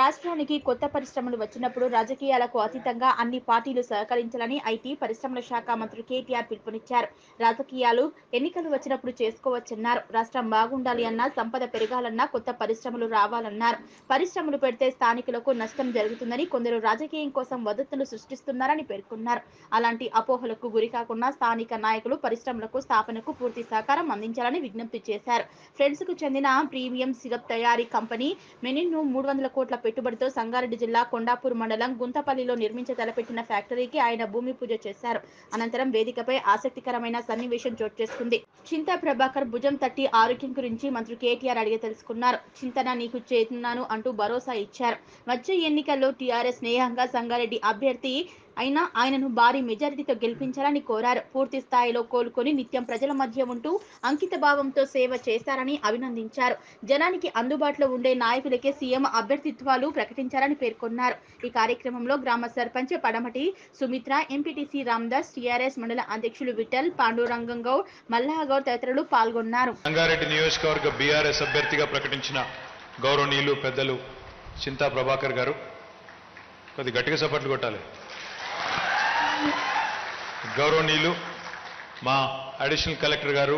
రాష్ట్రానికి కొత్త పరిశ్రమలు వచ్చినప్పుడు రాజకీయాలకు అతీతంగా అన్ని పార్టీలు సహకరించాలని ఐటీ పరిశ్రమల శాఖ మంత్రి కేటీఆర్ పిలుపునిచ్చారు రాజకీయాలు ఎన్నికలు వచ్చినప్పుడు చేసుకోవచ్చన్నారు రాష్ట్రం బాగుండాలి అన్నా సంపద పెరగాలన్నా కొత్త పరిశ్రమలు రావాలన్నారు పరిశ్రమలు పెడితే స్థానికులకు నష్టం జరుగుతుందని కొందరు రాజకీయం కోసం వదత్తులు సృష్టిస్తున్నారని పేర్కొన్నారు అలాంటి అపోహలకు గురి కాకుండా స్థానిక నాయకులు పరిశ్రమలకు స్థాపనకు పూర్తి సహకారం అందించాలని విజ్ఞప్తి చేశారు ఫ్రెండ్స్ కు చెందిన ప్రీమియం సిరప్ తయారీ కంపెనీ మెనిన్ను మూడు వందల కోట్ల పెట్టుబడితో సంగారెడ్డి జిల్లా కొండాపూర్ మండలం గుంతపల్లిలో నిర్మించ తలపెట్టిన ఫ్యాక్టరీకి ఆయన భూమి పూజ చేశారు అనంతరం వేదికపై ఆసక్తికరమైన సన్నివేశం చోటు చేసుకుంది చింతా ప్రభాకర్ భుజం తట్టి ఆరోగ్యం గురించి మంత్రి కేటీఆర్ అడిగి తెలుసుకున్నారు చింతన నీకు చేస్తున్నాను అంటూ భరోసా ఇచ్చారు వచ్చే ఎన్నికల్లో టీఆర్ఎస్ స్నేహంగా సంగారెడ్డి అభ్యర్థి అయినా ఆయనను భారీ మెజారిటీతో గెలిపించాలని కోరారు పూర్తి స్థాయిలో కోలుకొని నిత్యం ప్రజల మధ్య ఉంటూ అంకిత భావంతో సేవ చేశారని అభినందించారు జనానికి అందుబాటులో ఉండే నాయకులకే సీఎం అభ్యర్థిత్వాలు ప్రకటించారని పేర్కొన్నారు ఈ కార్యక్రమంలో గ్రామ సర్పంచ్ పడమటి సుమిత్ర ఎంపీటీసీ రామ్దాస్ టీఆర్ఎస్ మండల అధ్యక్షులు విఠల్ పాండురంగం గౌడ్ మల్లాగౌడ్ తదితరులు పాల్గొన్నారు సంగారెడ్డి నియోజకవర్గ బీఆర్ఎస్ అభ్యర్థిగా ప్రకటించిన గౌరవనీయులు పెద్దలు చింతా ప్రభాకర్ గారు కొద్ది గట్టిగా సపట్లు కొట్టాలి గౌరవనీయులు మా అడిషనల్ కలెక్టర్ గారు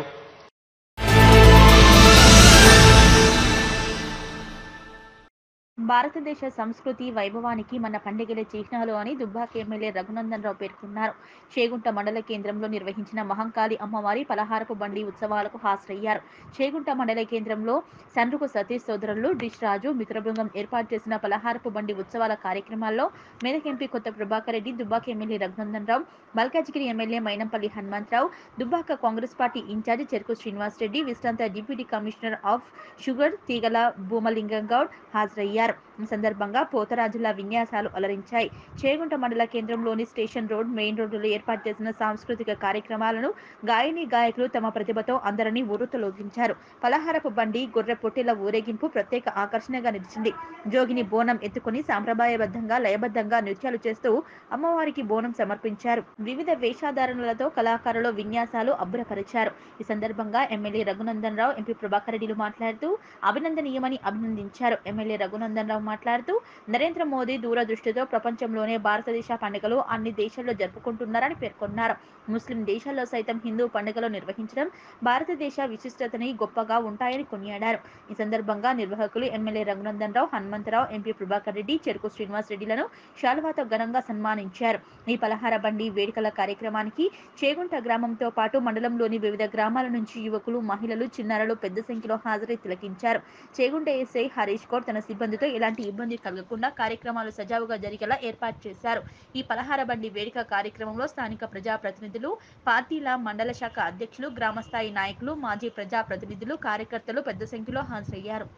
భారతదేశ సంస్కృతి వైభవానికి మన పండుగల చిహ్నాలు అని దుబ్బాక ఎమ్మెల్యే రఘునందన్ రావు పేర్కొన్నారు చేగుంట మండల కేంద్రంలో నిర్వహించిన మహంకాళి అమ్మవారి పలహారపు బండి ఉత్సవాలకు హాజరయ్యారు చేగుంట మండల కేంద్రంలో సండ్రుకు సతీష్ సోదరులు డిష్ రాజు మిత్రబృందం ఏర్పాటు చేసిన పలహారపు బండి ఉత్సవాల కార్యక్రమాల్లో Medak MP Kotha Prabhakar Reddy Dubbaka MLA Raghunandan Rao Malkajgiri MLA Mynampally Hanumantharao Dubbaka Congress party incharge Cheruku Srinivas Reddy విశ్రాంత డిప్యూటీ కమిషనర్ ఆఫ్ షుగర్ తీగల భూమలింగం గౌడ్ హాజరయ్యారు ఈ సందర్భంగా పోతరాజుల విన్యాసాలు అలరించాయి చేగుంట మండల కేంద్రంలోని స్టేషన్ రోడ్ మెయిన్ రోడ్డులో ఏర్పాటు చేసిన సాంస్కృతిక కార్యక్రమాలను గాయని గాయకులు తమ ప్రతిభతో అందరినీ ఉరుతలోగించారు పలహారపు బండి గొర్రె పొట్టెల ఊరేగింపు ప్రత్యేక ఆకర్షణగా నిలిచింది జోగిని బోనం ఎత్తుకుని సాంప్రదాయబద్ధంగా లయబద్ధంగా నృత్యాలు చేస్తూ అమ్మవారికి బోనం సమర్పించారు వివిధ వేషధారణలతో కళాకారులు విన్యాసాలు అబ్బురపరిచారు ఈ సందర్భంగా ఎమ్మెల్యే రఘునందన్ రావు ఎంపీ ప్రభాకర్ రెడ్డిలు మాట్లాడుతూ అభినందనీయమని అభినందించారు ఎమ్మెల్యే రఘునందన్ రావు మాట్లాడుతూ నరేంద్ర మోదీ దూరదృష్టితో ప్రపంచంలోనే భారతదేశ పండుగలు అన్ని దేశాల్లో జరుపుకుంటున్నారని పేర్కొన్నారు ముస్లిం దేశాల్లో సైతం హిందూ పండుగలు నిర్వహించడం భారతదేశ విశిష్టతని గొప్పగా ఉంటాయని కొనియాడారు ఈ సందర్భంగా నిర్వాహకులు ఎమ్మెల్యే రఘునందన్ రావు హనుమంతరావు ఎంపీ ప్రభాకర్ రెడ్డి చెరుకు శ్రీనివాస్ రెడ్డిలను శాలువాతో ఘనంగా సన్మానించారు ఈ పలహార బండి వేడుకల కార్యక్రమానికి చేగుంట గ్రామంతో పాటు మండలంలోని వివిధ గ్రామాల నుంచి యువకులు మహిళలు చిన్నారులు పెద్ద సంఖ్యలో హాజరై తిలకించారు చేగుంట ఎస్ఐ హరీష్ కౌర్ తన సిబ్బందితో ఎలాంటి ఇబ్బంది కలగకుండా కార్యక్రమాలు సజావుగా జరిగేలా ఏర్పాటు చేశారు ఈ పలహార బండి వేడుక కార్యక్రమంలో స్థానిక ప్రజాప్రతినిధులు పార్టీల మండల శాఖ అధ్యక్షులు గ్రామస్థాయి నాయకులు మాజీ ప్రజాప్రతినిధులు కార్యకర్తలు పెద్ద సంఖ్యలో హాజరయ్యారు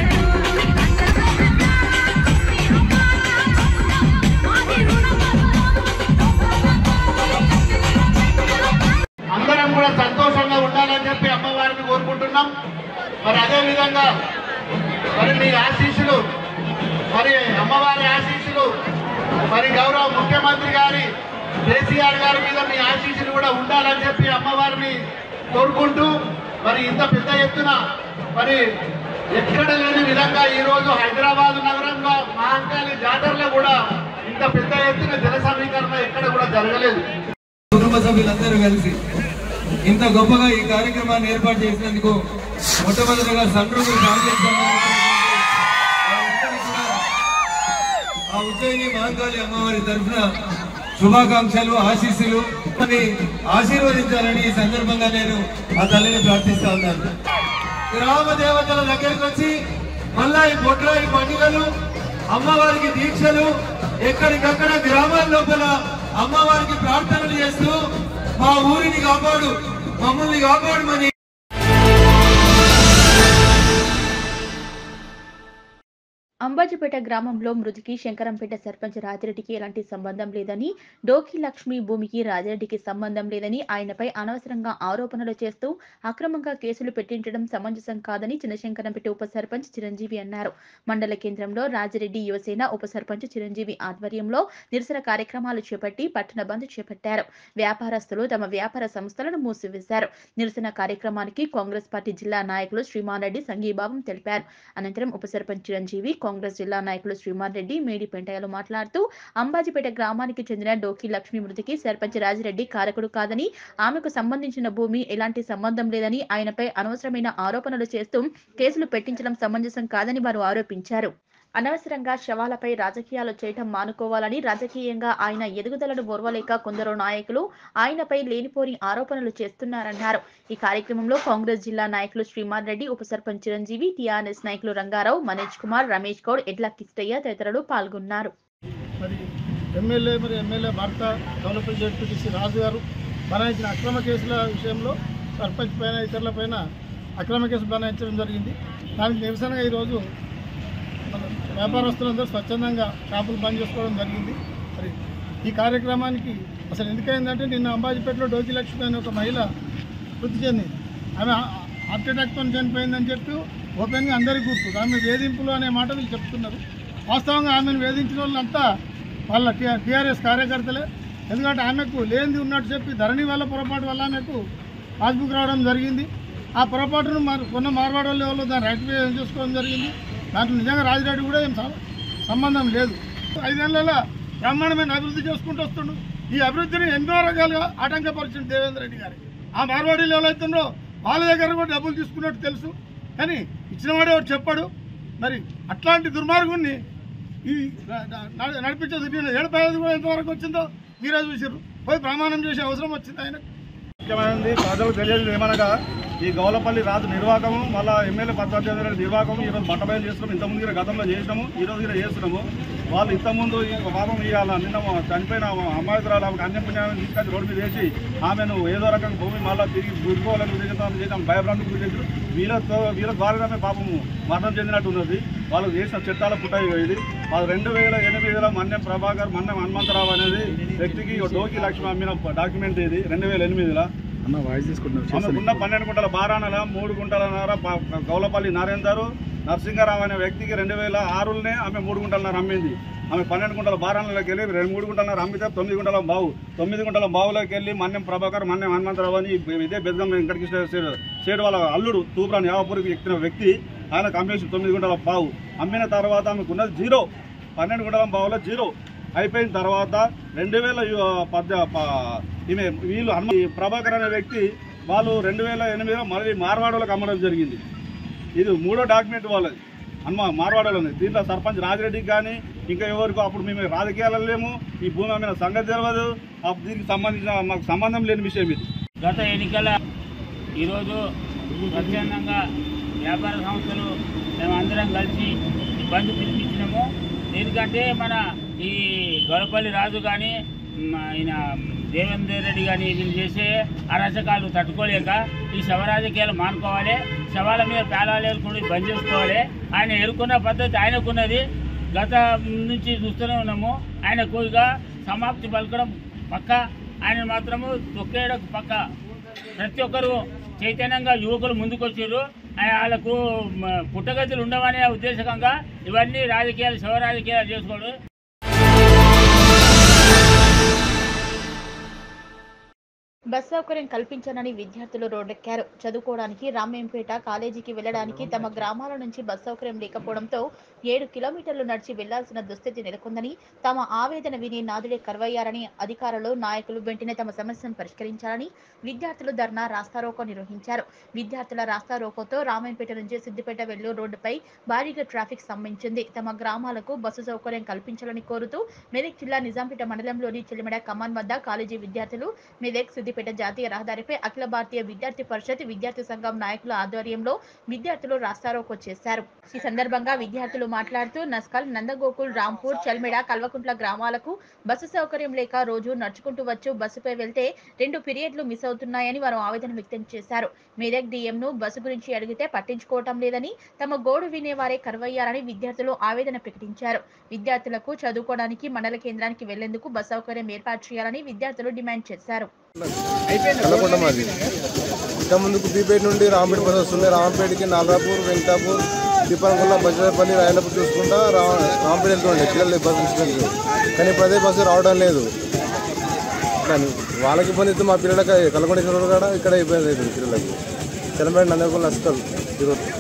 అందరం కూడా సంతోషంగా ఉండాలని చెప్పి అమ్మవారిని కోరుకుంటున్నాం మరి అదే విధంగా మరి మీ ఆశీస్సులు మరి అమ్మవారి ఆశీస్సులు మరి గౌరవ ముఖ్యమంత్రి గారి కేసీఆర్ గారి మీద మీ ఆశీస్సులు కూడా ఉండాలని చెప్పి అమ్మవారిని కోరుకుంటూ మరి ఇంత పెద్ద ఎత్తున మరి ఎక్కడ లేని విధంగా ఈరోజు హైదరాబాద్ నగరంలో మహంకాళి జాతరలో కూడా ఇంత పెద్ద ఎత్తున జన సమీకరణ ఎక్కడ కూడా జరగలేదు కుటుంబ సభ్యులందరూ కలిసి ఇంత గొప్పగా ఈ కార్యక్రమాన్ని ఏర్పాటు చేసినందుకు మొట్టమొదటిగా సండ్రుగు ఫ్యామిలీ ఆ ఉజ్జయిని మహంకాళి అమ్మవారి తరఫున శుభాకాంక్షలు ఆశీస్సులు అని ఆశీర్వదించాలని ఈ సందర్భంగా నేను ఆ తల్లిని ప్రార్థిస్తా ఉన్నాను గ్రామ దేవతల దగ్గరికి వచ్చి మళ్ళా ఈ బొడ్రాయి పండుగలు అమ్మవారికి దీక్షలు ఎక్కడికక్కడ గ్రామాల లోపల అమ్మవారికి ప్రార్థనలు చేస్తూ మా ఊరిని కాపాడు మమ్మల్ని కాపాడమని అంబాజీపేట గ్రామంలో మృతికి శంకరంపేట సర్పంచ్ రాజిరెడ్డికి ఎలాంటి సంబంధం లేదని డోకి లక్ష్మి భూమికి రాజిరెడ్డికి సంబంధం లేదని ఆయనపై అనవసరంగా ఆరోపణలు చేస్తూ అక్రమంగా కేసులు పెట్టించడం సమంజసం కాదని చిన్నశంకరంపేట ఉప సర్పంచ్ చిరంజీవి అన్నారు మండల కేంద్రంలో రాజిరెడ్డి యువసేన ఉప సర్పంచ్ చిరంజీవి ఆధ్వర్యంలో నిరసన కార్యక్రమాలు చేపట్టి పట్టణ బంద్ చేపట్టారు వ్యాపారస్తులు తమ వ్యాపార సంస్థలను మూసివేశారు నిరసన కార్యక్రమానికి కాంగ్రెస్ పార్టీ జిల్లా నాయకులు శ్రీమాన్ రెడ్డి సంఘీభావం తెలిపారు అనంతరం ఉప సర్పంచ్ చిరంజీవి కాంగ్రెస్ కాంగ్రెస్ జిల్లా నాయకులు శ్రీమాన్ రెడ్డి మేడి పెంటయ్యలు మాట్లాడుతూ అంబాజీపేట గ్రామానికి చెందిన డోకి లక్ష్మి మృతికి సర్పంచ్ రాజిరెడ్డి కారకుడు కాదని ఆమెకు సంబంధించిన భూమి ఎలాంటి సంబంధం లేదని ఆయనపై అనవసరమైన ఆరోపణలు చేస్తూ కేసులు పెట్టించడం సమంజసం కాదని వారు ఆరోపించారు అనవసరంగా శవాలపై రాజకీయాలు చేయటం మానుకోవాలని రాజకీయంగా ఆయన ఎదుగుదలను ఓర్వలేక కొందరు నాయకులు ఆయనపై లేనిపోని ఆరోపణలు చేస్తున్నారన్నారు ఈ కార్యక్రమంలో కాంగ్రెస్ జిల్లా నాయకులు శ్రీమాన్ రెడ్డి ఉప సర్పంచ్ చిరంజీవి టీఆర్ఎస్ నాయకులు రంగారావు మనోజ్ కుమార్ రమేష్ గౌడ్ ఎడ్ల కిష్టయ్య తదితరులు పాల్గొన్నారు మరి ఎమ్మెల్యే మరి ఎమ్మెల్యే భర్త డెవలప్మెంట్ జడ్పీటీసీ రాజు గారు బనాయించిన అక్రమ కేసుల విషయంలో సర్పంచ్ పైన ఇతరుల పైన అక్రమ కేసులు బనాయించడం జరిగింది దానికి నిరసనగా ఈరోజు మన వ్యాపారస్తులందరూ స్వచ్ఛందంగా షాపులు బంద్ చేసుకోవడం జరిగింది మరి ఈ కార్యక్రమానికి అసలు ఎందుకైందంటే నిన్న అంబాజీపేటలో డోకి లక్ష్మి అనే ఒక మహిళ మృతి చెందింది ఆమె హార్ట్ అటాక్తో చనిపోయిందని చెప్పి ఓపెన్గా అందరికీ గుర్తు ఆమె వేధింపులు అనే మాట వీళ్ళు చెప్తున్నారు వాస్తవంగా ఆమెను వేధించిన వాళ్ళంతా వాళ్ళ టీఆర్ఎస్ కార్యకర్తలే ఎందుకంటే ఆమెకు లేనిది ఉన్నట్టు చెప్పి ధరణి వల్ల పొరపాటు వల్ల ఆమెకు పాస్బుక్ రావడం జరిగింది ఆ పొరపాటును మరి కొన్న మార్వాడ లెవెల్లో దాన్ని రైట్వే చేసుకోవడం జరిగింది దాంట్లో నిజంగా రాజిరెడ్డి కూడా ఏం సం- సంబంధం లేదు ఐదేళ్లలో బ్రహ్మాండమైన అభివృద్ధి చేసుకుంటూ వస్తుండు ఈ అభివృద్ధిని ఎన్నో రకాలుగా ఆటంకపరిచింది దేవేంద్ర రెడ్డి గారు ఆ మార్వాడీలు ఎవరైతుండో వాళ్ళ దగ్గర కూడా డబ్బులు తీసుకున్నట్టు తెలుసు కానీ ఇచ్చినవాడే వాడు చెప్పాడు మరి అట్లాంటి దుర్మార్గుణ్ణి ఈ న- న- నడిపించేది నేను ఏడుపేది కూడా ఎంతవరకు వచ్చిందో మీరే చూసారు పోయి ప్రమాణం చేసే అవసరం వచ్చింది ఆయన ముఖ్యమైనది ప్రజలకు తెలియదు ఏమనగా ఈ గౌలపల్లి రాజు నిర్వాహకము మళ్ళా ఎమ్మెల్యే పద్మాచార్య నిర్వాహకం ఈరోజు బట్టబయలు చేస్తున్నాము ఇంతకుముందు కూడా గతంలో చేసినాము ఈ రోజు కూడా చేస్తున్నాము వాళ్ళు ఇంతకుముందు ఈ పాపం ఇవాళ నిన్న చనిపోయిన అమ్మాయితురాలు ఆమెకు అన్య పుణ్యాన్ని తీసుకొచ్చి రోడ్డు మీద వేసి ఆమెను ఏదో రకంగా భూమి మళ్ళీ తిరిగి గురుకోవాలని ఉద్దేశంతో చేసి ఆమె భయభ్రాంతికి గురించారు వీళ్ళతో వీళ్ళ ద్వారానే పాపము మరణం చెందినట్టు ఉన్నది వాళ్ళు చేసిన చట్టాల పుట్టాయి ఇది వాళ్ళు రెండు వేల ఎనిమిదిలో మన్యం ప్రభాకర్ మన్యం హనుమంతరావు అనేది వ్యక్తికి డోకి లక్ష్మి అమ్మిన డాక్యుమెంట్ ఇది రెండు వేల ఎనిమిదిలో ఆమెకున్న పన్నెండు గుంటల బారానల మూడు గుంటల నర ప- గౌలపల్లి నరేందర్ నరసింహారావు అనే వ్యక్తికి రెండు వేల ఆరులోనే ఆమె మూడు గుంటలన్నర అమ్మింది ఆమె పన్నెండు గుంటల బారానలోకి వెళ్ళి రెండు మూడు గుంటలన్నర అమ్మితే తొమ్మిది గుంటల బావు తొమ్మిది గుంటల బావులోకి వెళ్ళి మన్యం ప్రభాకర్ మన్యం హనుమంతరావు అని ఇదే బెద్దం వెంకటకృష్ణ సేడు వాళ్ళ అల్లుడు తూప్రాన్ యావపూరికి ఎక్కిన వ్యక్తి ఆయన అమ్మేసి తొమ్మిది గుంటల బావు అమ్మిన తర్వాత ఆమెకు ఉన్నది జీరో పన్నెండు గుంటల బావులో జీరో అయిపోయిన తర్వాత రెండు వేల యు- పద్ద ప- ఈమె వీళ్ళు హనుమ ఈ ప్రభాకర్ అనే వ్యక్తి వాళ్ళు రెండు వేల ఎనిమిదిలో మళ్ళీ మార్వాడలకు అమ్మడం జరిగింది ఇది మూడో డాక్యుమెంట్ వాళ్ళది హనుమ మార్వాడలో ఉంది దీంట్లో సర్పంచ్ రాజిరెడ్డికి కానీ ఇంకా ఎవరికో అప్పుడు మేము రాజకీయాలలో లేము ఈ భూమి అమ్మిన సంగతి తెలియదు ఆ దీనికి సంబంధించిన మాకు సంబంధం లేని విషయం ఇది గత ఎన్నికల ఈరోజు స్వచ్ఛందంగా వ్యాపార సంస్థలు మేము అందరం కలిసి ఈ బంద్ పిలిపించినాము ఎందుకంటే మన ఈ గొడపల్లి రాజు కానీ ఆయన దేవేందర్ రెడ్డి కానీ వీళ్ళు చేసే అరాచకాలు తట్టుకోలేక ఈ శవరాజకీయాలు మానుకోవాలి శవాల మీద పేలాలు ఏరుకుని బంద్ చేసుకోవాలి ఆయన ఎరుకున్న పద్ధతి ఆయనకున్నది గత నుంచి చూస్తూనే ఉన్నాము ఆయనకు ఇక సమాప్తి పలకడం పక్క ఆయన మాత్రము తొక్కేయడం పక్క ప్రతి ఒక్కరు చైతన్యంగా యువకులు ముందుకొచ్చారు ఆ- వాళ్ళకు మ, పుట్టగతులు ఉండవనే ఉద్దేశకంగా ఇవన్నీ రాజకీయాలు శవ రాజకీయాలు చేసుకోవడం బస్ సౌకర్యం కల్పించానని విద్యార్థులు రోడ్డెక్కారు చదువుకోవడానికి రామేంపేట కాలేజీకి వెళ్లడానికి తమ గ్రామాల నుంచి బస్ సౌకర్యం లేకపోవడంతో ఏడు కిలోమీటర్లు నడిచి వెళ్లాల్సిన దుస్థితి నెలకొందని తమ ఆవేదన విని నాదుడే కరువయ్యారని అధికారులు నాయకులు వెంటనే తమ సమస్యను పరిష్కరించాలని విద్యార్థులు ధర్నా రాస్తారోకో నిర్వహించారు విద్యార్థుల రాస్తారోకోతో రామేంపేట నుంచి సిద్దిపేట వెళ్లూరు రోడ్డుపై భారీగా ట్రాఫిక్ స్తంభించింది తమ గ్రామాలకు బస్సు సౌకర్యం కల్పించాలని కోరుతూ మెదక్ జిల్లా నిజాంపేట మండలంలోని చిలిమెడ కమాన్ వద్ద కాలేజీ విద్యార్థులు మెదక్ సిద్దిపేట జాతీయ రహదారిపై అఖిల భారతీయ విద్యార్థి పరిషత్ విద్యార్థి సంఘం నాయకుల ఆధ్వర్యంలో విద్యార్థులు రాస్తారోకో చేశారు ఈ సందర్భంగా విద్యార్థులు మాట్లాడుతూ నస్కల్ నందగోకుల్ రాంపూర్ చల్మెడ కల్వకుంట్ల గ్రామాలకు బస్సు సౌకర్యం లేక రోజు నడుచుకుంటూ వచ్చు బస్సుపై వెళ్తే రెండు పీరియడ్లు మిస్ అవుతున్నాయని వారు ఆవేదన వ్యక్తం చేశారు మెదక్ డిఎం ను బస్సు గురించి అడిగితే పట్టించుకోవటం లేదని తమ గోడు వినేవారే కరువయ్యారని విద్యార్థులు ఆవేదన ప్రకటించారు విద్యార్థులకు చదువుకోవడానికి మండల కేంద్రానికి వెళ్లేందుకు బస్ సౌకర్యం ఏర్పాటు చేయాలని విద్యార్థులు డిమాండ్ చేశారు కలకొండ మాది ఇంకా ముందుకు బీపేట నుండి రాంపేట బస్ వస్తుంది రాంపేటకి నల్లాపూర్ వెంకటాపూర్ దీపాంకుల బజారపల్లి రాయనపూర్ చూసుకుంటా రా రాంపేట వెళ్తుండే పిల్లలు బస్ ఇన్సిడెంట్ కానీ ఇప్పుడు అదే బస్సు రావడం లేదు కానీ వాళ్ళకి ఇబ్బంది అయితే మా పిల్లలకి కలకొండ ఇచ్చిన కాడ ఇక్కడ ఇబ్బంది అవుతుంది పిల్లలకి చలమేట నందకులు నష్టం ఈరోజు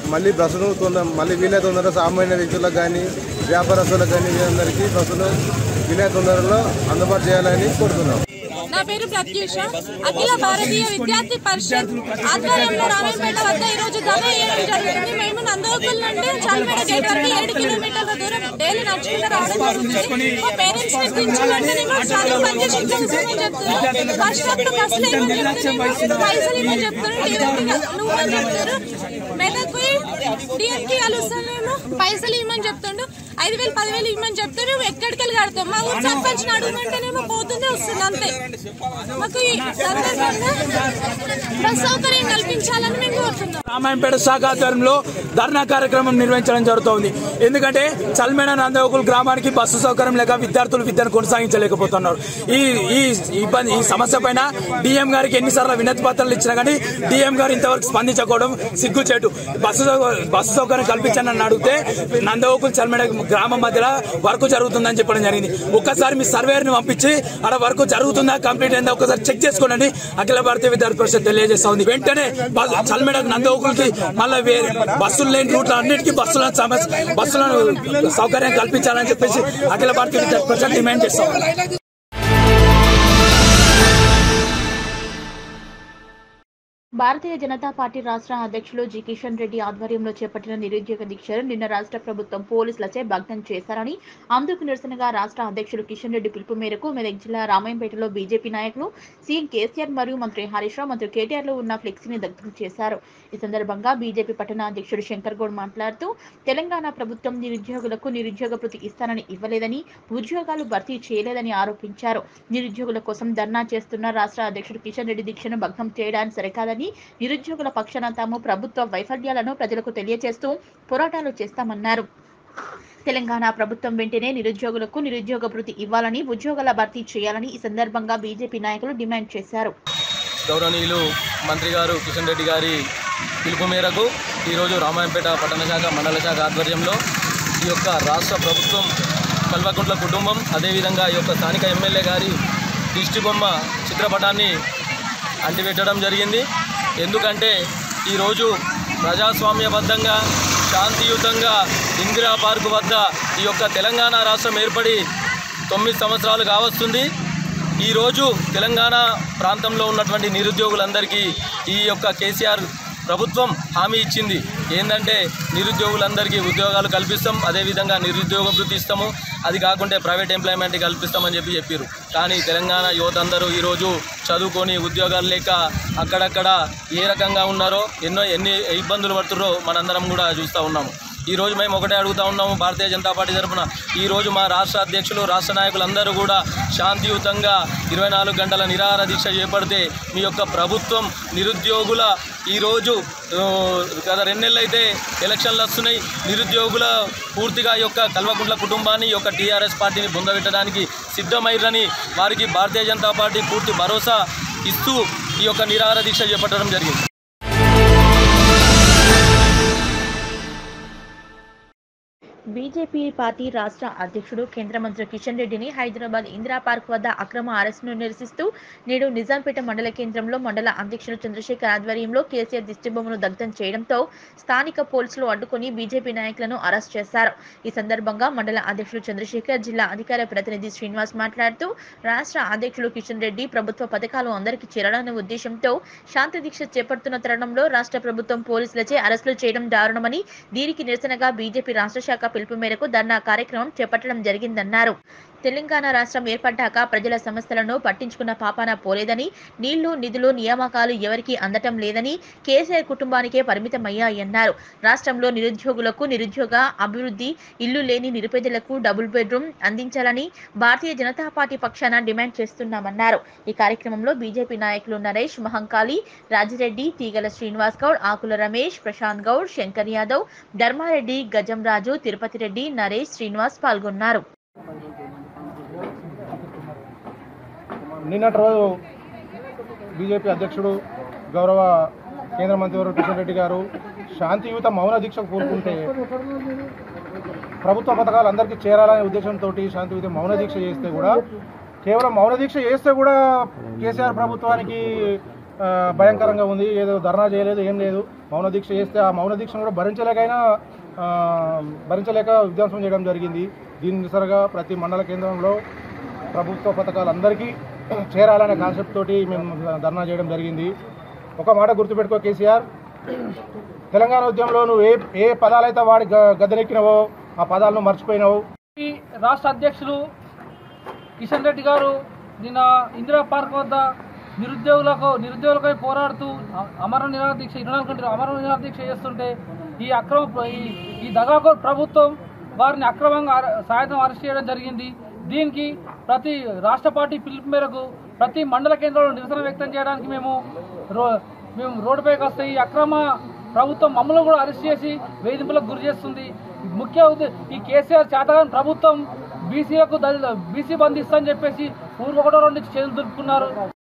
మళ్ళీ బస్సును తొందర మళ్ళీ వీలే తొందరగా సామాన్య వ్యక్తులకు కానీ వ్యాపారస్తులకు కానీ వీరందరికీ బస్సులు వీలే తొందరలో అందుబాటు చేయాలని కోరుతున్నాం నా పేరు ప్రత్యూష అఖిల భారతీయ విద్యార్థి పరిషత్ ఆధ్వర్యంలో రామాయపేట వద్ద ఈ రోజు ధర వేయడం జరుగుతుంది మేము నందోకుల్ నుండి చాల్మేడ గేట్ వరకు ఏడు కిలోమీటర్ల దూరం డైలీ నడుచుకుంటూ రావడం జరుగుతుంది మా పేరెంట్స్ ని దించాలంటే మా చదువు మంచి శిక్షణ ఇస్తామని చెప్తున్నారు ఫస్ట్ అప్పుడు బస్సులు ఏమని చెప్తున్నారు పైసలు ఏమని చెప్తున్నారు డిఎంకి నువ్వు అని చెప్తారు మెదకు డిఎంకి కలుస్తానేమో పైసలు ఇవ్వమని చెప్తుండు ఐదు వేలు పదివేలు ఇవ్వమని చెప్తారు ఎక్కడికి వెళ్ళి కడతాం మా ఊరు సర్పంచ్ అడుగుమంటేనేమో పోతుందే వస్తుంది అంతే మాకు ఈ సందర్భంగా బస్ సౌకర్యం కల్పించాలని మేము కోరుతున్నాం రామాయంపేట శాఖ ఆధ్వర్యంలో ధర్నా కార్యక్రమం నిర్వహించడం జరుగుతోంది ఎందుకంటే చల్మేడ నందవకుల గ్రామానికి బస్సు సౌకర్యం లేక విద్యార్థులు విద్యను కొనసాగించలేకపోతున్నారు ఈ ఈ ఇబ్బంది ఈ సమస్య పైన డిఎం గారికి ఎన్నిసార్లు వినతి పత్రాలు ఇచ్చినా కానీ డిఎం గారు ఇంతవరకు స్పందించకపోవడం సిగ్గుచేటు బస్సు సౌ- బస్సు సౌకర్యం కల్పించండి అని అడిగితే నందవకులు చల్మేడ గ్రామం మధ్యలో వర్క్ జరుగుతుందని చెప్పడం జరిగింది ఒక్కసారి మీ సర్వేని పంపించి అక్కడ వర్క్ జరుగుతుందా కంప్లీట్ అయిందా ఒకసారి చెక్ చేసుకోండి అఖిల భారతీయ విద్యార్థి పరిషత్ తెలియజేస్తా ఉంది వెంటనే బస్- చల్మేడకు నందవకులకి మళ్ళీ వేరే బస్సులు లేని రూట్ల అన్నిటికీ బస్సుల సమస్య బస్సులను సౌకర్యం కల్పించాలని చెప్పేసి అఖిల భారతీయ విద్యార్థి పరిషత్ డిమాండ్ చేస్తా ఉంది భారతీయ జనతా పార్టీ రాష్ట్ర అధ్యక్షులు జి కిషన్ రెడ్డి ఆధ్వర్యంలో చేపట్టిన నిరుద్యోగ దీక్షను నిన్న రాష్ట్ర ప్రభుత్వం పోలీసులచే భగ్నం చేశారని అందుకు నిరసనగా రాష్ట్ర అధ్యక్షులు కిషన్ రెడ్డి పిలుపు మేరకు మెదక్ జిల్లా రామాయంపేటలో బీజేపీ నాయకులు సీఎం కేసీఆర్ మరియు మంత్రి హరీష్ రావు మంత్రి కేటీఆర్ లో ఉన్న ఫ్లెక్సీని దగ్ధం చేశారు ఈ సందర్భంగా బీజేపీ పట్టణ అధ్యక్షుడు శంకర్ గౌడ్ మాట్లాడుతూ తెలంగాణ ప్రభుత్వం నిరుద్యోగులకు నిరుద్యోగ భృతి ఇస్తానని ఇవ్వలేదని ఉద్యోగాలు భర్తీ చేయలేదని ఆరోపించారు నిరుద్యోగుల కోసం ధర్నా చేస్తున్న రాష్ట్ర అధ్యక్షుడు కిషన్ రెడ్డి దీక్షను భగ్నం చేయడానికి సరికాదని నిరుద్యోగుల పక్షాన తాము ప్రభుత్వ వైఫల్యాలను ప్రజలకు తెలియజేస్తూ పోరాటాలు చేస్తామన్నారు తెలంగాణ ప్రభుత్వం వెంటనే నిరుద్యోగులకు నిరుద్యోగ భృతి ఇవ్వాలని ఉద్యోగాల భర్తీ చేయాలని ఈ సందర్భంగా బీజేపీ నాయకులు డిమాండ్ చేశారు గౌరవనీయులు మంత్రి గారు కిషన్ రెడ్డి గారి పిలుపు మేరకు ఈరోజు రామాయంపేట పట్టణ శాఖ మండల శాఖ ఆధ్వర్యంలో ఈ యొక్క రాష్ట్ర ప్రభుత్వం కల్వకుంట్ల కుటుంబం అదేవిధంగా ఈ యొక్క స్థానిక ఎమ్మెల్యే గారి దిష్టి బొమ్మ చిత్రపటాన్ని అంటిపెట్టడం జరిగింది ఎందుకంటే ఈరోజు ప్రజాస్వామ్యబద్ధంగా శాంతియుతంగా ఇందిరా పార్కు వద్ద ఈ యొక్క తెలంగాణ రాష్ట్రం ఏర్పడి తొమ్మిది సంవత్సరాలు కావస్తుంది ఈరోజు తెలంగాణ ప్రాంతంలో ఉన్నటువంటి నిరుద్యోగులందరికీ ఈ యొక్క కేసీఆర్ ప్రభుత్వం హామీ ఇచ్చింది ఏంటంటే నిరుద్యోగులందరికీ ఉద్యోగాలు కల్పిస్తాం అదేవిధంగా నిరుద్యోగ భృతి ఇస్తాము అది కాకుంటే ప్రైవేట్ ఎంప్లాయ్మెంట్ కల్పిస్తామని చెప్పి చెప్పారు కానీ తెలంగాణ యువత అందరూ ఈరోజు చదువుకొని ఉద్యోగాలు లేక అక్కడక్కడ ఏ రకంగా ఉన్నారో ఎన్నో ఎన్ని ఇబ్బందులు పడుతున్నారో మనందరం కూడా చూస్తూ ఉన్నాము ఈ రోజు మేము ఒకటే అడుగుతా ఉన్నాము భారతీయ జనతా పార్టీ తరఫున ఈ రోజు మా రాష్ట్ర అధ్యక్షులు రాష్ట్ర నాయకులందరూ కూడా శాంతియుతంగా ఇరవై నాలుగు గంటల నిరాహార దీక్ష చేపడితే మీ యొక్క ప్రభుత్వం నిరుద్యోగుల ఈరోజు ఆ, గత రెండు నెలలు అయితే ఎలక్షన్లు వస్తున్నాయి నిరుద్యోగుల పూర్తిగా ఈ యొక్క కల్వకుంట్ల కుటుంబాన్ని ఈ యొక్క టీఆర్ఎస్ పార్టీని బొందబెట్టడానికి సిద్ధమైరని వారికి భారతీయ జనతా పార్టీ పూర్తి భరోసా ఇస్తూ ఈ యొక్క నిరాహార దీక్ష చేపట్టడం జరిగింది బీజేపీ పార్టీ రాష్ట్ర అధ్యక్షుడు కేంద్ర మంత్రి కిషన్ రెడ్డిని హైదరాబాద్ ఇందిరా పార్క్ వద్ద అక్రమ అరెస్టును నిరసిస్తూ నేడు నిజాంపేట మండల కేంద్రంలో మండల అధ్యక్షుడు చంద్రశేఖర్ ఆధ్వర్యంలో కేసీఆర్ దిష్టిబొమ్మను దగ్ధం చేయడంతో స్థానిక పోలీసులు అడ్డుకొని బీజేపీ నాయకులను అరెస్ట్ చేశారు ఈ సందర్భంగా మండల అధ్యక్షుడు చంద్రశేఖర్ జిల్లా అధికార ప్రతినిధి శ్రీనివాస్ మాట్లాడుతూ రాష్ట్ర అధ్యక్షుడు కిషన్ రెడ్డి ప్రభుత్వ పథకాలు అందరికీ చేరాలనే ఉద్దేశంతో శాంతి దీక్ష చేపడుతున్న తరుణంలో రాష్ట్ర ప్రభుత్వం పోలీసులచే అరెస్టులు చేయడం దారుణమని దీనికి నిరసనగా బీజేపీ రాష్ట్ర శాఖ పిలుపు మేరకు ధర్నా కార్యక్రమం చేపట్టడం జరిగిందన్నారు తెలంగాణ రాష్ట్రం ఏర్పడ్డాక ప్రజల సమస్యలను పట్టించుకున్న పాపాన పోలేదని నీళ్లు నిధులు నియామకాలు ఎవరికీ అందటం లేదని కేసీఆర్ కుటుంబానికే పరిమితమయ్యాయన్నారు రాష్ట్రంలో నిరుద్యోగులకు నిరుద్యోగ అభివృద్ధి ఇల్లు లేని నిరుపేదలకు డబుల్ బెడ్రూమ్ అందించాలని భారతీయ జనతా పార్టీ పక్షాన డిమాండ్ చేస్తున్నామన్నారు ఈ కార్యక్రమంలో బీజేపీ నాయకులు నరేష్ మహంకాళి రాజిరెడ్డి తీగల శ్రీనివాస్ గౌడ్ ఆకుల రమేష్ ప్రశాంత్ గౌడ్ శంకర్ యాదవ్ ధర్మారెడ్డి గజం రాజు తిరుపతి రెడ్డి నరేష్ శ్రీనివాస్ పాల్గొన్నారు నిన్నటి రోజు బీజేపీ అధ్యక్షుడు గౌరవ కేంద్ర మంత్రివర్గ కిషన్ రెడ్డి గారు శాంతియుత మౌన దీక్షకు కోరుకుంటే ప్రభుత్వ పథకాలు అందరికీ చేరాలనే ఉద్దేశంతో శాంతియుత మౌన దీక్ష చేస్తే కూడా కేవలం మౌన దీక్ష చేస్తే కూడా కేసీఆర్ ప్రభుత్వానికి ఆ, భయంకరంగా ఉంది ఏదో ధర్నా చేయలేదు ఏం లేదు మౌన దీక్ష చేస్తే ఆ మౌన దీక్షను కూడా భరించలేకైనా ఆ, భరించలేక విధ్వంసం చేయడం జరిగింది దీని నిసరగా ప్రతి మండల కేంద్రంలో ప్రభుత్వ పథకాలు అందరికీ చేరాలనే కాన్సెప్ట్ తోటి మేము ధర్నా చేయడం జరిగింది ఒక మాట గుర్తుపెట్టుకో కేసీఆర్ తెలంగాణ ఉద్యమంలో నువ్వు ఏ ఏ పదాలైతే వాడి గ- గద్దెనెక్కినవో ఆ పదాలను మర్చిపోయినావు ఈ రాష్ట్ర అధ్యక్షులు కిషన్ రెడ్డి గారు నిన్న ఇందిరా పార్క్ వద్ద నిరుద్యోగులకు నిరుద్యోగులపై పోరాడుతూ అ- అమర నిరాహార దీక్ష ఇరవై నాలుగు గంటలు అమర నిరాహార దీక్ష చేస్తుంటే ఈ అక్రమ ప్ర- ఈ ఈ దగాకో ప్రభుత్వం వారిని అక్రమంగా అర- సాయంత్రం అరెస్ట్ చేయడం జరిగింది దీనికి ప్రతి రాష్ట్ర పార్టీ పిలుపు మేరకు ప్రతి మండల కేంద్రంలో నిరసన వ్యక్తం చేయడానికి మేము రో మేము రోడ్డుపైకి వస్తే ఈ అక్రమ ప్రభుత్వం మమ్మల్ని కూడా అరెస్ట్ చేసి వేధింపులకు గురి చేస్తుంది ముఖ్య ఉద్దే- ఈ కేసీఆర్ చేతగాని ప్రభుత్వం బీసీలకు దళిత బీసీ బంధిస్తా అని చెప్పేసి ఊరు ఒకటో రెండు చేతులు దులుపుకున్నారు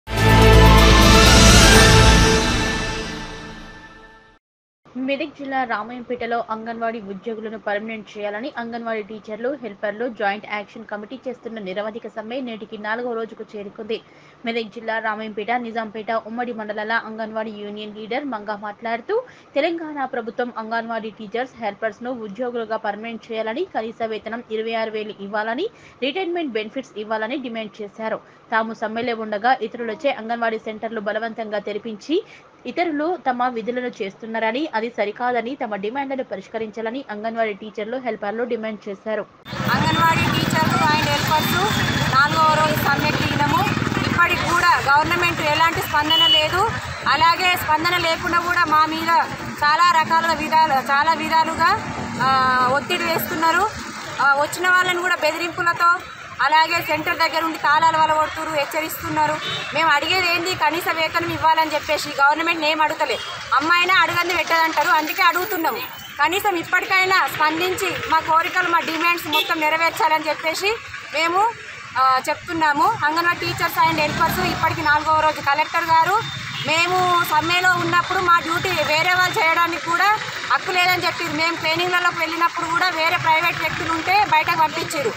మెదక్ జిల్లా రామాయంపేటలో అంగన్వాడీ ఉద్యోగులను పర్మనెంట్ చేయాలని అంగన్వాడీ టీచర్లు హెల్పర్లు జాయింట్ యాక్షన్ కమిటీ చేస్తున్న నిరవధిక సమ్మె నేటికి నాలుగో రోజుకు చేరుకుంది మెదక్ జిల్లా రామాయంపేట నిజాంపేట ఉమ్మడి మండలాల అంగన్వాడీ యూనియన్ లీడర్ మంగా మాట్లాడుతూ తెలంగాణ ప్రభుత్వం అంగన్వాడీ టీచర్స్ హెల్పర్స్ ను ఉద్యోగులుగా పర్మనెంట్ చేయాలని కనీస వేతనం ఇరవై ఆరు వేలు ఇవ్వాలని రిటైర్మెంట్ బెనిఫిట్స్ ఇవ్వాలని డిమాండ్ చేశారు తాము సమ్మెలో ఉండగా ఇతరులచే అంగన్వాడీ సెంటర్లు బలవంతంగా తెరిపించి ఇతరులు తమ విధులను చేస్తున్నారని అది సరికాదని తమ డిమాండ్లను పరిష్కరించాలని అంగన్వాడీ టీచర్లు హెల్పర్లు డిమాండ్ చేశారు అంగన్వాడీ టీచర్లు అండ్ హెల్పర్స్ నాలుగవ రోజు సమ్మెకి దిగినాము ఇప్పటికి కూడా గవర్నమెంట్ ఎలాంటి స్పందన లేదు అలాగే స్పందన లేకుండా కూడా మా మీద చాలా రకాల విధాలు చాలా విధాలుగా ఆ, ఒత్తిడి వేస్తున్నారు ఆ, వచ్చిన వాళ్ళని కూడా బెదిరింపులతో అలాగే సెంటర్ దగ్గర ఉండి తాళాలు వలగొడుతున్నారు హెచ్చరిస్తున్నారు మేము అడిగేది ఏంది కనీస వేతనం ఇవ్వాలని చెప్పేసి గవర్నమెంట్ ఏం అడగలే అమ్మాయినా అడగంది పెట్టదంటారు అందుకే అడుగుతున్నాము కనీసం ఇప్పటికైనా స్పందించి మా కోరికలు మా డిమాండ్స్ మొత్తం నెరవేర్చాలని చెప్పేసి మేము ఆ, చెప్తున్నాము అంగన్వాడీ టీచర్స్ అండ్ హెల్పర్స్ ఇప్పటికి నాలుగవ రోజు కలెక్టర్ గారు మేము సమ్మెలో ఉన్నప్పుడు మా డ్యూటీ వేరే వాళ్ళు చేయడానికి కూడా హక్కు లేదని చెప్పారు మేము ట్రైనింగ్లలోకి వెళ్ళినప్పుడు కూడా వేరే ప్రైవేట్ వ్యక్తులు ఉంటే బయటకు పంపించారు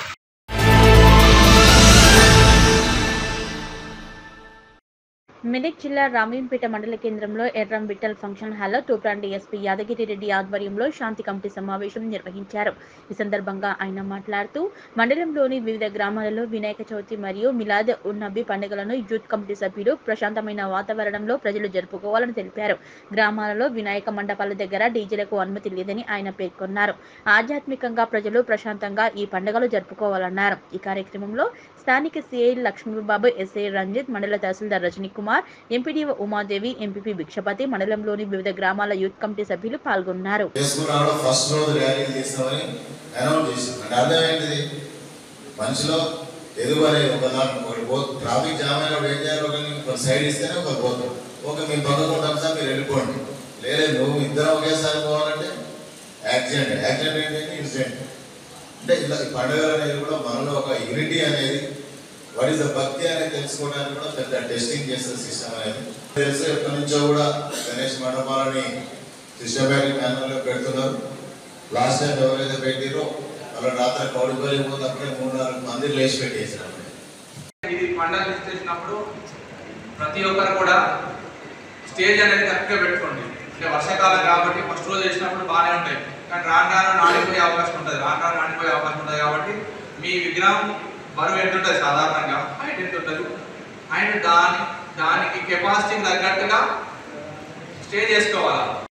మెదక్ జిల్లా రామీంపేట మండల కేంద్రంలో ఎర్రం విఠల్ ఫంక్షన్ హాల్లో తూప్రాన్ డీఎస్పీ యాదగిరి రెడ్డి ఆధ్వర్యంలో శాంతి కమిటీ సమావేశం నిర్వహించారు ఈ సందర్భంగా ఆయన మాట్లాడుతూ మండలంలోని వివిధ గ్రామాలలో వినాయక చవితి మరియు మిలాద్ ఉన్నబి పండుగలను యూత్ కమిటీ సభ్యులు ప్రశాంతమైన వాతావరణంలో ప్రజలు జరుపుకోవాలని తెలిపారు గ్రామాలలో వినాయక మండపాల దగ్గర డీజేలకు అనుమతి లేదని ఆయన పేర్కొన్నారు ఆధ్యాత్మికంగా ప్రజలు ప్రశాంతంగా ఈ పండుగలు జరుపుకోవాలన్నారు ఈ కార్యక్రమంలో స్థానిక సిఐ లక్ష్మీబాబు ఎస్ఐ రంజిత్ మండల తహసీల్దార్ రజనీ కుమార్ ఎంపీడీఓ ఉమాదేవి ఎంపీపీ భిక్షపతి మండలంలోని వివిధ గ్రామాల యూత్ కమిటీ సభ్యులు పాల్గొన్నారు చేసుకున్నాడు ఫస్ట్ రోజు ర్యాలీ తీస్తామని అనౌన్స్ చేసింది అంటే అర్థం ఏంటిది మనిషిలో ఎదుగుబడి ఒక నాకు ఒకటి పో ట్రాఫిక్ జామ్ అయినప్పుడు ఏం చేయాలి ఒకరిని ఒక సైడ్ ఇస్తేనే ఒకరు పోతారు ఓకే మేము పక్కకు ఉంటాం సార్ మీరు వెళ్ళిపోండి లేదు నువ్వు ఇద్దరం ఒకేసారి పోవాలంటే యాక్సిడెంట్ యాక్సిడెంట్ ఏంటంటే ఇన్సిడెంట్ అంటే ఇలా ఈ పండుగలు అనేది కూడా మనలో ఒక యూనిటీ అనేది వాట్ ఈస్ ద భక్తి అనేది తెలుసుకోవడానికి కూడా పెద్ద టెస్టింగ్ చేసే సిస్టమ్ అనేది తెలుసు ఎప్పటి నుంచో కూడా గణేష్ మండపాలని సిస్టమేటిక్ మేనర్లో పెడుతున్నారు లాస్ట్ టైం ఎవరైతే పెట్టిరో వాళ్ళ రాత్రి కౌడిపల్లి పోతే అప్పుడే మూడు నాలుగు మంది లేచి పెట్టేసారు ఇది పండుగ లిస్ట్ చేసినప్పుడు ప్రతి ఒక్కరు కూడా స్టేజ్ అనేది కరెక్ట్గా పెట్టుకోండి అంటే వర్షాకాలం కాబట్టి ఫస్ట్ రోజు చేసినప్పుడు బాగానే ఉంటాయి కానీ రాను రాను నాడిపోయే అవకాశం ఉంటుంది రాను రాను నాడిపోయే అవకాశం ఉంటుంది కాబట్టి మీ విగ్రహం బరువు ఎంత ఉంటుంది సాధారణంగా హైట్ ఎంత ఉంటుంది అండ్ దాని దానికి కెపాసిటీకి తగ్గట్టుగా స్టే చేసుకోవాలి